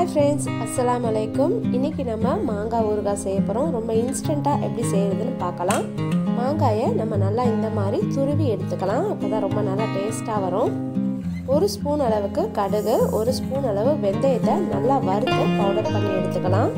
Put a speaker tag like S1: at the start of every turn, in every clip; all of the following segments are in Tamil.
S1: ஹாய் ஃப்ரெண்ட்ஸ் அஸ்ஸலாமு அலைக்கும் இன்றைக்கி நம்ம மாங்காய் ஊறுகாய் செய்ய போகிறோம் ரொம்ப இன்ஸ்டண்ட்டாக எப்படி செய்கிறதுன்னு பார்க்கலாம் மாங்காயை நம்ம நல்லா இந்த மாதிரி துருவி எடுத்துக்கலாம் அப்போ தான் ரொம்ப நல்லா டேஸ்ட்டாக வரும் ஒரு ஸ்பூன் அளவுக்கு கடுகு ஒரு ஸ்பூன் அளவு வெந்தயத்தை நல்லா வறுத்து பவுடர் பண்ணி எடுத்துக்கலாம்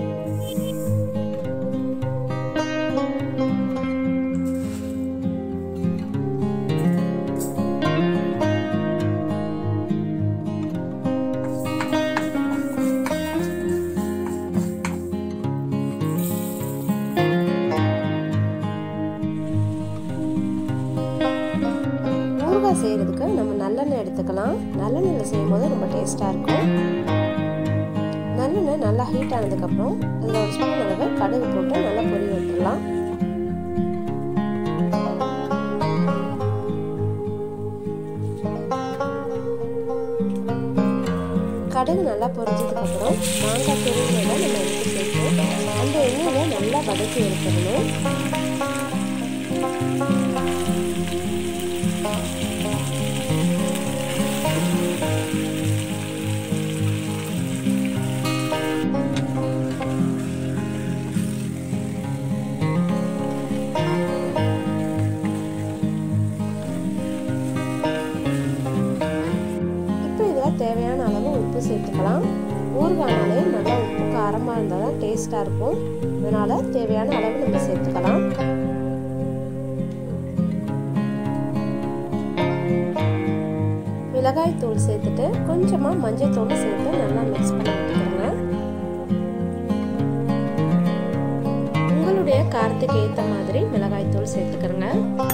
S1: ஊறுகாய் செய்கிறதுக்கு நம்ம நல்லெண்ணெய் எடுத்துக்கலாம் நல்லெண்ணெயில் செய்யும்போது ரொம்ப டேஸ்ட்டாக இருக்கும் நல்லெண்ணெய் நல்லா ஹீட் ஆனதுக்கப்புறம் அதில் ஒரு ஸ்பூன் அளவு கடுகு போட்டு நல்லா பொரி விட்டுடலாம் கடுகு நல்லா பொரிஞ்சதுக்கப்புறம் மாங்காய் துருவியில் நம்ம எடுத்து சேர்த்து அந்த எண்ணெயில் நல்லா வதக்கி எடுத்துடணும் இப்போ இதில் தேவையான அளவு உப்பு சேர்த்துக்கலாம் ஊறுகானாலே நல்லா உப்பு காரமாக இருந்தால் தான் டேஸ்ட்டாக இருக்கும் அதனால் தேவையான அளவு நம்ம சேர்த்துக்கலாம் மிளகாய் தூள் சேர்த்துட்டு கொஞ்சமாக மஞ்சள் தூள் சேர்த்து நல்லா மிக்ஸ் பண்ணி விட்டுக்கோங்க உங்களுடைய காரத்துக்கு ஏற்ற மாதிரி மிளகாய் தூள் சேர்த்துக்கிறங்க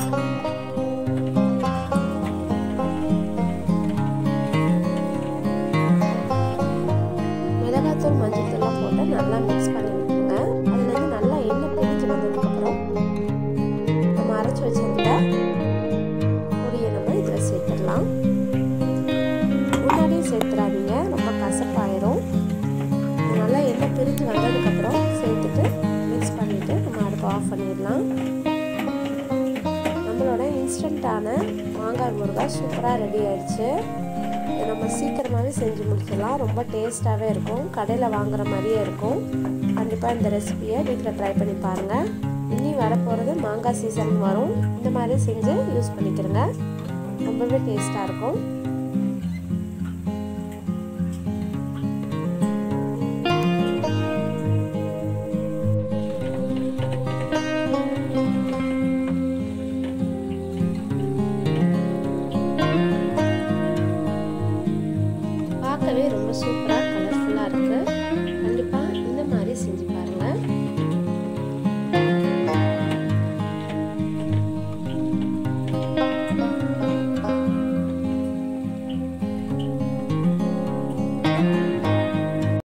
S1: மிளகாத்தூள் மஞ்சள் தூள்லாம் போட்டு நல்லா மிக்ஸ் பண்ணி விட்டுருங்க அதுலேருந்து நல்லா எண்ணெய் பிரிஞ்சு வந்ததுக்கப்புறம் நம்ம அரைச்சி வச்சிருந்த பொடியை நம்ம இதில் சேர்த்துடலாம் முன்னாடியே சேர்த்துறாதீங்க ரொம்ப கசப்பாயிரும் நல்லா எண்ணெய் பிரிஞ்சு வந்ததுக்கப்புறம் சேர்த்துட்டு மிக்ஸ் பண்ணிவிட்டு நம்ம அடுப்பு ஆஃப் பண்ணிடலாம் நம்மளோட இன்ஸ்டண்ட்டான மாங்காய் முருகாய் சூப்பராக ரெடி ஆயிடுச்சு இதை நம்ம சீக்கிரமாகவே செஞ்சு முடிச்சிடலாம் ரொம்ப டேஸ்ட்டாகவே இருக்கும் கடையில் வாங்குற மாதிரியே இருக்கும் கண்டிப்பாக இந்த ரெசிபியை வீட்டில் ட்ரை பண்ணி பாருங்கள் இனி வரப்போகிறது மாங்காய் சீசன் வரும் இந்த மாதிரி செஞ்சு யூஸ் பண்ணிக்கிறங்க ரொம்பவே டேஸ்ட்டாக இருக்கும் பார்க்கவே ரொம்ப சூப்பராக